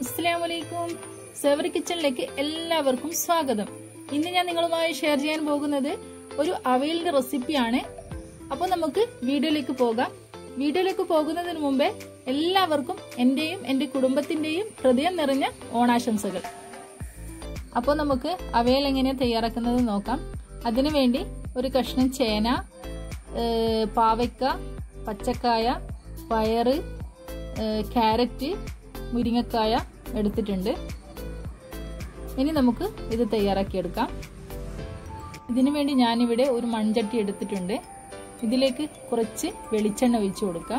അസ്സലാമലൈക്കും സേവറി കിച്ചണിലേക്ക് എല്ലാവർക്കും സ്വാഗതം ഇന്ന് ഞാൻ നിങ്ങളുമായി ഷെയർ ചെയ്യാൻ പോകുന്നത് ഒരു അവയിലിന്റെ റെസിപ്പിയാണ് അപ്പോൾ നമുക്ക് വീഡിയോയിലേക്ക് പോകാം വീഡിയോയിലേക്ക് പോകുന്നതിന് മുമ്പേ എല്ലാവർക്കും എന്റെയും എന്റെ കുടുംബത്തിന്റെയും ഹൃദയം നിറഞ്ഞ ഓണാശംസകൾ അപ്പോൾ നമുക്ക് അവയിൽ എങ്ങനെ തയ്യാറാക്കുന്നത് നോക്കാം അതിനുവേണ്ടി ഒരു കഷ്ണം ചേന ഏഹ് പാവയ്ക്ക പച്ചക്കായ പയറ് ഏഹ് ക്യാരറ്റ് മുരിങ്ങക്കായ എടുത്തിട്ടുണ്ട് ഇനി നമുക്ക് ഇത് തയ്യാറാക്കിയെടുക്കാം ഇതിനു വേണ്ടി ഞാനിവിടെ ഒരു മൺചട്ടി എടുത്തിട്ടുണ്ട് ഇതിലേക്ക് കുറച്ച് വെളിച്ചെണ്ണ ഒഴിച്ചു കൊടുക്കാം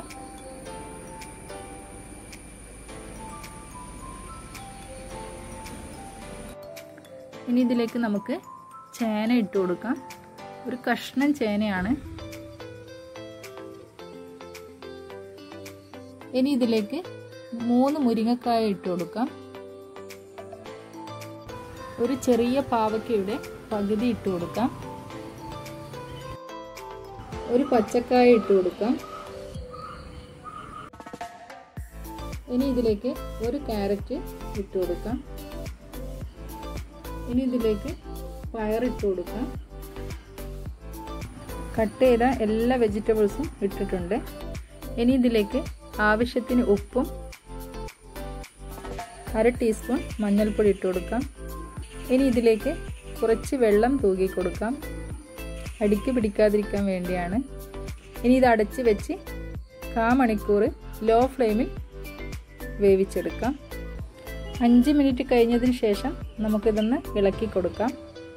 ഇനി ഇതിലേക്ക് നമുക്ക് ചേന ഇട്ട് കൊടുക്കാം ഒരു കഷ്ണം ചേനയാണ് ഇനി ഇതിലേക്ക് മൂന്ന് മുരിങ്ങക്കായ ഇട്ട് കൊടുക്കാം ഒരു ചെറിയ പാവയ്ക്കയുടെ പകുതി ഇട്ട് കൊടുക്കാം ഒരു പച്ചക്കായ ഇട്ട് കൊടുക്കാം ഇനി ഇതിലേക്ക് ഒരു ക്യാരറ്റ് ഇട്ട് കൊടുക്കാം ഇനി ഇതിലേക്ക് പയറിട്ട് കൊടുക്കാം കട്ട് ചെയ്ത എല്ലാ വെജിറ്റബിൾസും ഇട്ടിട്ടുണ്ട് ഇനി ഇതിലേക്ക് ആവശ്യത്തിന് ഉപ്പും അര ടീസ്പൂൺ മഞ്ഞൾപ്പൊടി ഇട്ട് കൊടുക്കാം ഇനി ഇതിലേക്ക് കുറച്ച് വെള്ളം തൂകി കൊടുക്കാം അടിക്ക് പിടിക്കാതിരിക്കാൻ വേണ്ടിയാണ് ഇനി ഇത് അടച്ച് വെച്ച് കാ മണിക്കൂർ ലോ ഫ്ലെയിമിൽ വേവിച്ചെടുക്കാം അഞ്ച് മിനിറ്റ് കഴിഞ്ഞതിന് ശേഷം നമുക്കിതൊന്ന് ഇളക്കി കൊടുക്കാം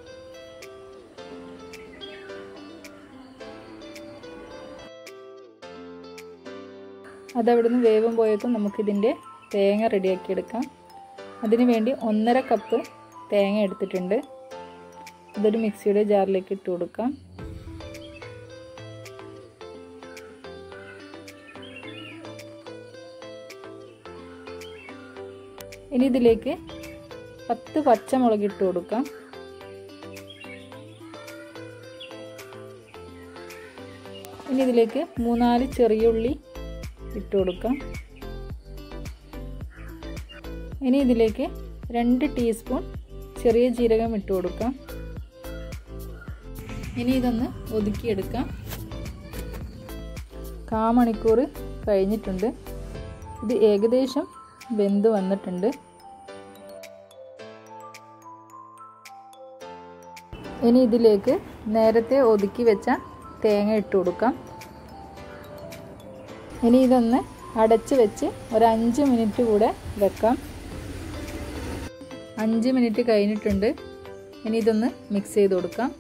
അതവിടുന്ന് വേവും പോയേക്കും നമുക്കിതിൻ്റെ തേങ്ങ റെഡിയാക്കി എടുക്കാം അതിനു വേണ്ടി ഒന്നര കപ്പ് തേങ്ങ എടുത്തിട്ടുണ്ട് ഇതൊരു മിക്സിയുടെ ജാറിലേക്ക് ഇട്ട് കൊടുക്കാം ഇനി ഇതിലേക്ക് പത്ത് പച്ചമുളക് ഇട്ട് കൊടുക്കാം ഇനി ഇതിലേക്ക് മൂന്നാല് ചെറിയ ഉള്ളി ഇട്ട് കൊടുക്കാം ഇനി ഇതിലേക്ക് രണ്ട് ടീസ്പൂൺ ചെറിയ ജീരകം ഇട്ട് കൊടുക്കാം ഇനി ഇതൊന്ന് ഒതുക്കിയെടുക്കാം കാ മണിക്കൂർ കഴിഞ്ഞിട്ടുണ്ട് ഇത് ഏകദേശം വെന്ത് വന്നിട്ടുണ്ട് ഇനി ഇതിലേക്ക് നേരത്തെ ഒതുക്കി വെച്ച തേങ്ങ ഇട്ട് കൊടുക്കാം ഇനി ഇതൊന്ന് അടച്ച് വെച്ച് ഒരു അഞ്ച് മിനിറ്റ് കൂടെ വെക്കാം അഞ്ച് മിനിറ്റ് കഴിഞ്ഞിട്ടുണ്ട് ഇനി ഇതൊന്ന് മിക്സ് ചെയ്ത് കൊടുക്കാം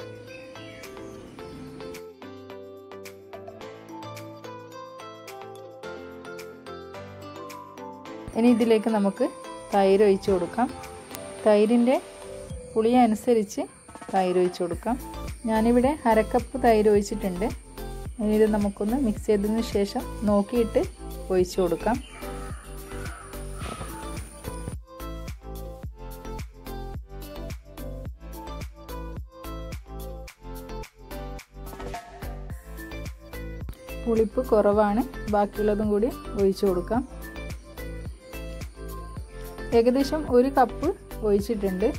ഇനി ഇതിലേക്ക് നമുക്ക് തൈര് ഒഴിച്ച് കൊടുക്കാം തൈരിൻ്റെ പുളി അനുസരിച്ച് തൈര് ഒഴിച്ച് കൊടുക്കാം ഞാനിവിടെ അരക്കപ്പ് തൈര് ഒഴിച്ചിട്ടുണ്ട് ഇനി ഇത് നമുക്കൊന്ന് മിക്സ് ചെയ്തതിന് ശേഷം നോക്കിയിട്ട് ഒഴിച്ച് കൊടുക്കാം പുളിപ്പ് കുറവാണ് ബാക്കിയുള്ളതും കൂടി ഒഴിച്ചു കൊടുക്കാം ഏകദേശം ഒരു കപ്പ് ഒഴിച്ചിട്ടുണ്ട്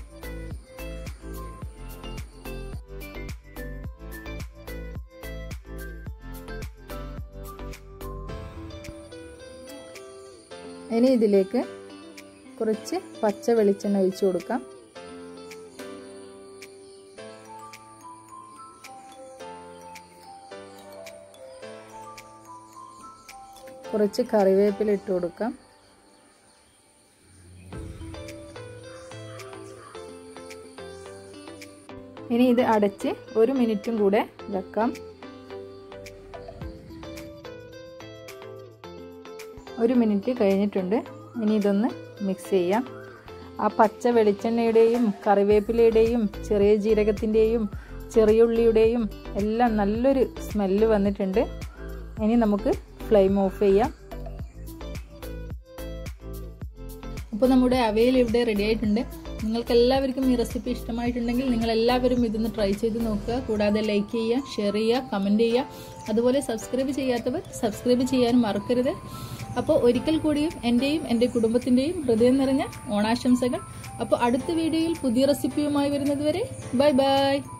ഇനി ഇതിലേക്ക് കുറച്ച് പച്ച വെളിച്ചെണ്ണ ഒഴിച്ചു കൊടുക്കാം കുറച്ച് കറിവേപ്പില ഇട്ട് കൊടുക്കാം ഇനി ഇത് അടച്ച് ഒരു മിനിറ്റും കൂടെ വെക്കാം ഒരു മിനിറ്റ് കഴിഞ്ഞിട്ടുണ്ട് ഇനി ഇതൊന്ന് മിക്സ് ചെയ്യാം ആ പച്ച വെളിച്ചെണ്ണയുടെയും കറിവേപ്പിലയുടെയും ചെറിയ ജീരകത്തിൻ്റെയും ചെറിയ ഉള്ളിയുടെയും എല്ലാം നല്ലൊരു സ്മെല്ല് വന്നിട്ടുണ്ട് ഇനി നമുക്ക് ഫ്ലെയിം ഓഫ് ചെയ്യാം അപ്പോൾ നമ്മുടെ അവയിൽ ഇവിടെ റെഡി ആയിട്ടുണ്ട് നിങ്ങൾക്ക് എല്ലാവർക്കും ഈ റെസിപ്പി ഇഷ്ടമായിട്ടുണ്ടെങ്കിൽ നിങ്ങൾ എല്ലാവരും ഇതൊന്ന് ട്രൈ ചെയ്ത് നോക്കുക കൂടാതെ ലൈക്ക് ചെയ്യുക ഷെയർ ചെയ്യുക കമൻറ്റ് ചെയ്യുക അതുപോലെ സബ്സ്ക്രൈബ് ചെയ്യാത്തവർ സബ്സ്ക്രൈബ് ചെയ്യാനും മറക്കരുത് അപ്പോൾ ഒരിക്കൽ കൂടിയും എൻ്റെയും എൻ്റെ കുടുംബത്തിൻ്റെയും ഹൃദയം നിറഞ്ഞ ഓണാശംസകൾ അപ്പോൾ അടുത്ത വീഡിയോയിൽ പുതിയ റെസിപ്പിയുമായി വരുന്നത് വരെ ബൈ ബൈ